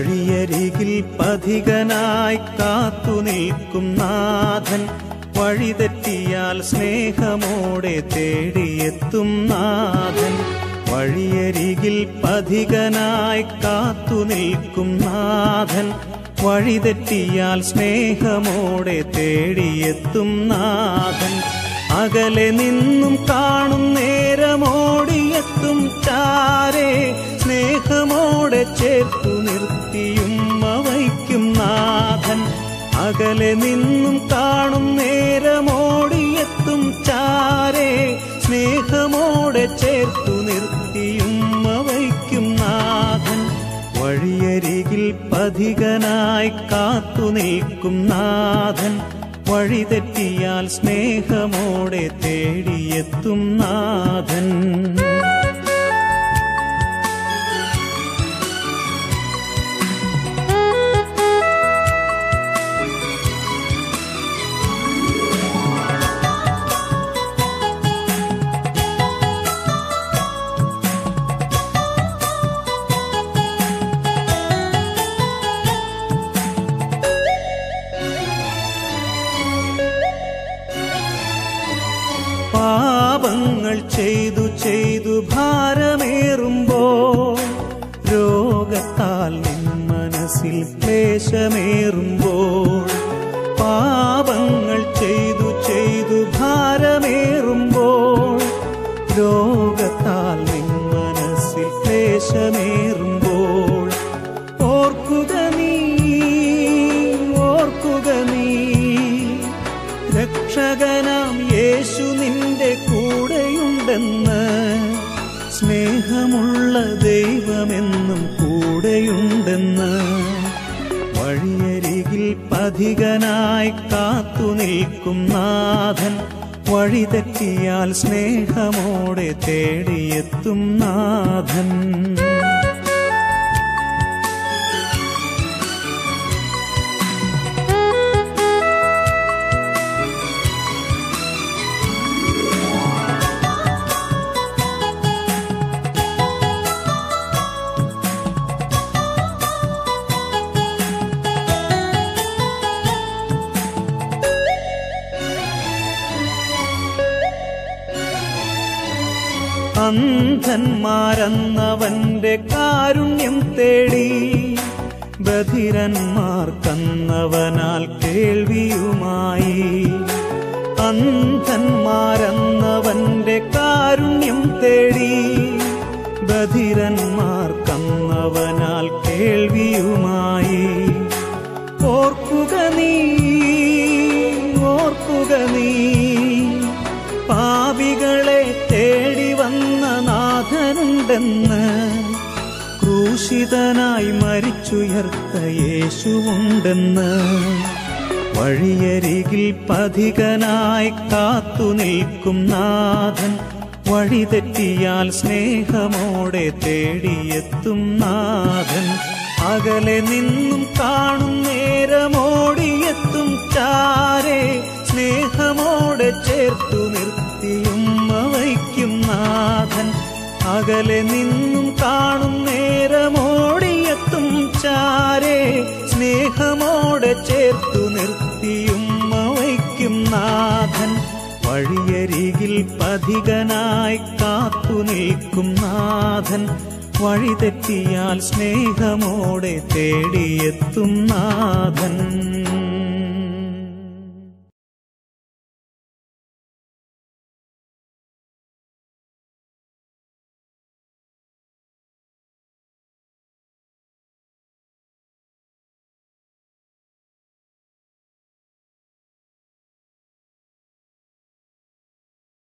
വഴിയരികിൽ പഥികനായി കാത്തു നിൽക്കും നാഥൻ വഴിതെറ്റിയാൽ സ്നേഹമോടെ തേടിയെത്തും നാഥൻ വഴിയരികിൽ പഥികനായി കാത്തു നിൽക്കും നാഥൻ വഴിതെറ്റിയാൽ സ്നേഹമോടെ തേടിയെത്തും നാഥൻ അകലെ നിന്നും കാണും നേരമോടിയെത്തും ചാരേ സ്നേഹമോടെ ചേർത്തു നിർത്തിയും വയ്ക്കും നാഥൻ അകലെ നിന്നും കാണും നേരമോടിയെത്തും ചാരേ സ്നേഹമോടെ ചേർത്തു നിർത്തിയും വയ്ക്കും നാഥൻ വഴിയരികിൽ പഥികനായി കാത്തു നിൽക്കും നാഥൻ വഴിതെറ്റിയാൽ സ്നേഹമോടെ തേടിയെത്തും നാഥൻ പാപങ്ങൾ ചെയ്തു ചെയ്തു ഭാരമേറുമ്പോ രോഗത്താൽ നിൻ മനസ്സിൽ ക്ലേശമേറുമ്പോൾ പാപങ്ങൾ ചെയ്തു ചെയ്തു ഭാരമേറുമ്പോൾ രോഗത്താൽ നിൻ മനസ്സിൽ ക്ലേശമേറുമ്പോൾ ഓർക്കുക നീ ഓർക്കുക നീ രക്ഷകനാം യേശു നിന്റെ കൂടെയുണ്ടെന്ന് സ്നേഹമുള്ള ദൈവമെന്നും കൂടെയുണ്ടെന്ന് വഴിയരികിൽ പഥികനായി കാത്തു നിൽക്കും നാഥൻ വഴിതെറ്റിയാൽ സ്നേഹമോടെ തേടിയെത്തും നാഥൻ അന്ധന്മാരെന്നവന്റെ കാരുണ്യം തേടി ബധിരന്മാർക്കന്നവനാൽ കേൾവിയുമായി അന്ധന്മാരെന്നവന്റെ കാരുണ്യം തേടി ബധിരന്മാർക്കന്നവനാൽ കേൾവിയുമായി ഓർക്കുക നീ ഓർക്കുക നീ പാപികളെ തേടി വന്ന നാഥനുണ്ടെന്ന് ക്രൂശിതനായി മരിച്ചുയർത്ത യേശുവുണ്ടെന്ന് വഴിയരികിൽ പഥികനായി കാത്തു നിൽക്കും നാഥൻ വഴിതെറ്റിയാൽ സ്നേഹമോടെ തേടിയെത്തും നാഥൻ അകലെ നിന്നും കാണും നേരമോടിയെത്തും ചാരേ സ്നേഹമോടെ ചേർത്തു നിർത്തിയും വയ്ക്കും നാഥൻ അകലെ നിന്നും കാണും നേരമോടിയെത്തും ചാരേ സ്നേഹമോടെ ചേർത്തു നിർത്തിയും വയ്ക്കും നാഥൻ വഴിയരികിൽ പഥികനായി കാത്തു നിൽക്കും നാഥൻ വഴിതെറ്റിയാൽ സ്നേഹമോടെ തേടിയെത്തും നാഥൻ